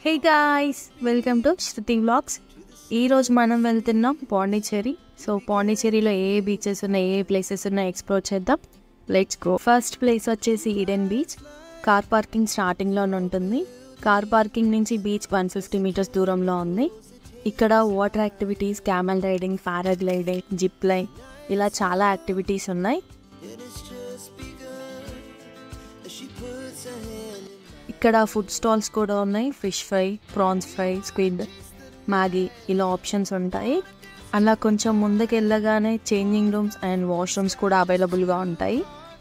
hey guys welcome to Shruti vlogs ఈరోజు మనం వెళ్తున్నాం పాండిచ్చేరి సో పాండిచ్చేరిలో ఏ ఏ బీచెస్ ఉన్నాయి ఏ ప్లేసెస్ ఉన్నాయి ఎక్స్ప్లోర్ చేద్దాం లెట్స్ గో ఫస్ట్ ప్లేస్ వచ్చేసి ఈడెన్ బీచ్ కార్ పార్కింగ్ స్టార్టింగ్లోనే ఉంటుంది కార్ పార్కింగ్ నుంచి బీచ్ వన్ ఫిఫ్టీ మీటర్స్ దూరంలో ఉంది ఇక్కడ water activities camel riding paragliding zip line ఇలా చాలా యాక్టివిటీస్ ఉన్నాయి ఇక్కడ ఫుడ్ స్టాల్స్ కూడా ఉన్నాయి fish fry prawns fry squid Maggi ఇలా ఆప్షన్స్ ఉంటాయి అలా కొంచెం ముందుకు వెళ్ళగానే చేంజింగ్ రూమ్స్ అండ్ వాష్రూమ్స్ కూడా అవైలబుల్గా ఉంటాయి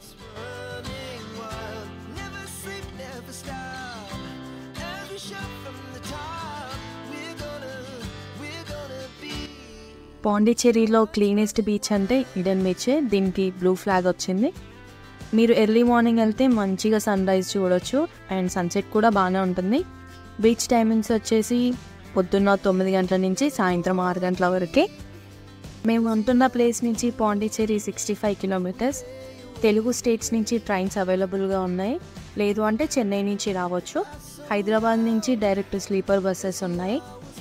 పాండిచ్చేరిలో క్లీనెస్ట్ బీచ్ అంటే ఇడెన్ బీచే దీనికి బ్లూ ఫ్లాగ్ వచ్చింది మీరు ఎర్లీ మార్నింగ్ వెళ్తే మంచిగా సన్ రైజ్ చూడొచ్చు అండ్ సన్సెట్ కూడా బాగానే ఉంటుంది బీచ్ టైమింగ్స్ వచ్చేసి పొద్దున్న తొమ్మిది గంటల నుంచి సాయంత్రం ఆరు గంటల వరకే మేము ఉంటున్న ప్లేస్ నుంచి Pondicherry sixty five kilometres Telugu states నుంచి ట్రైన్స్ అవైలబుల్గా ఉన్నాయి లేదు అంటే చెన్నై నుంచి రావచ్చు హైదరాబాద్ నుంచి డైరెక్ట్ స్లీపర్ బస్సెస్ ఉన్నాయి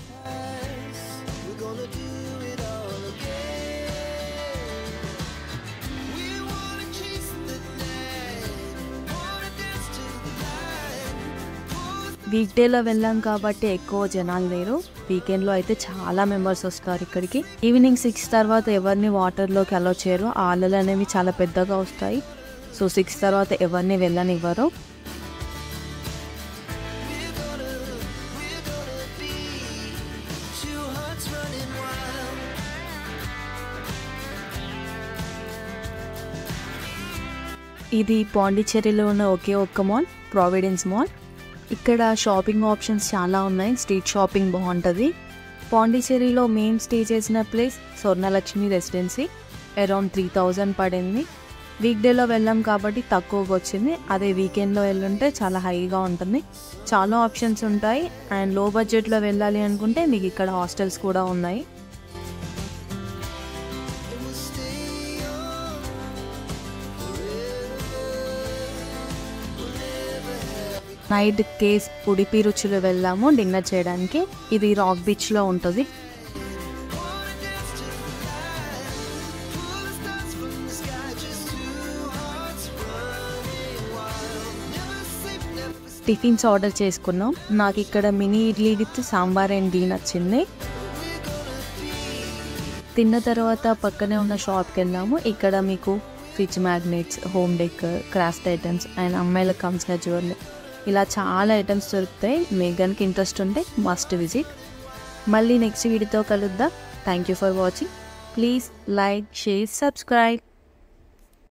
వీక్ డేలో వెళ్ళాం కాబట్టి ఎక్కువ జనాలు లేరు వీకెండ్లో అయితే చాలా మెంబర్స్ వస్తారు ఇక్కడికి ఈవినింగ్ సిక్స్ తర్వాత ఎవరిని వాటర్లోకి అలో చేయరు ఆ అలలు అనేవి చాలా పెద్దగా వస్తాయి సో సిక్స్ తర్వాత ఎవరిని వెళ్ళనివ్వరు ఇది పాండిచ్చేరిలో ఉన్న ఒకే ఒక్క మాల్ ప్రావిడెన్స్ మాల్ ఇక్కడ షాపింగ్ ఆప్షన్స్ చాలా ఉన్నాయి స్ట్రీట్ షాపింగ్ బాగుంటుంది పాండిచ్చేరిలో మేము స్టే చేసిన place Swarnalakshmi Residency around three thousand పడింది వీక్ డేలో వెళ్ళాం కాబట్టి తక్కువగా వచ్చింది అదే వీకెండ్లో వెళ్ళుంటే చాలా హైగా ఉంటుంది చాలా ఆప్షన్స్ ఉంటాయి అండ్ లో బడ్జెట్లో వెళ్ళాలి అనుకుంటే మీకు ఇక్కడ హాస్టల్స్ కూడా ఉన్నాయి నైట్ కేస్ ఉడిపి రుచులు వెళ్ళాము డిన్నర్ చేయడానికి ఇది రాక్ బీచ్లో ఉంటుంది టిఫిన్స్ ఆర్డర్ చేసుకున్నాం నాకు ఇక్కడ mini idli with sambar and tea నచ్చింది తిన్న తర్వాత పక్కనే ఉన్న షాప్కి వెళ్ళాము ఇక్కడ మీకు fridge magnets home decor craft items and అమ్మాయిలకు కావాల్సిన జ్యువెలరీ ఇలా చాలా ఐటమ్స్ దొరుకుతాయి మీకు కనుక ఇంట్రెస్ట్ ఉంటే మస్ట్ విజిట్ మళ్ళీ నెక్స్ట్ వీడియోతో కలుద్దాం thank you for watching please like share subscribe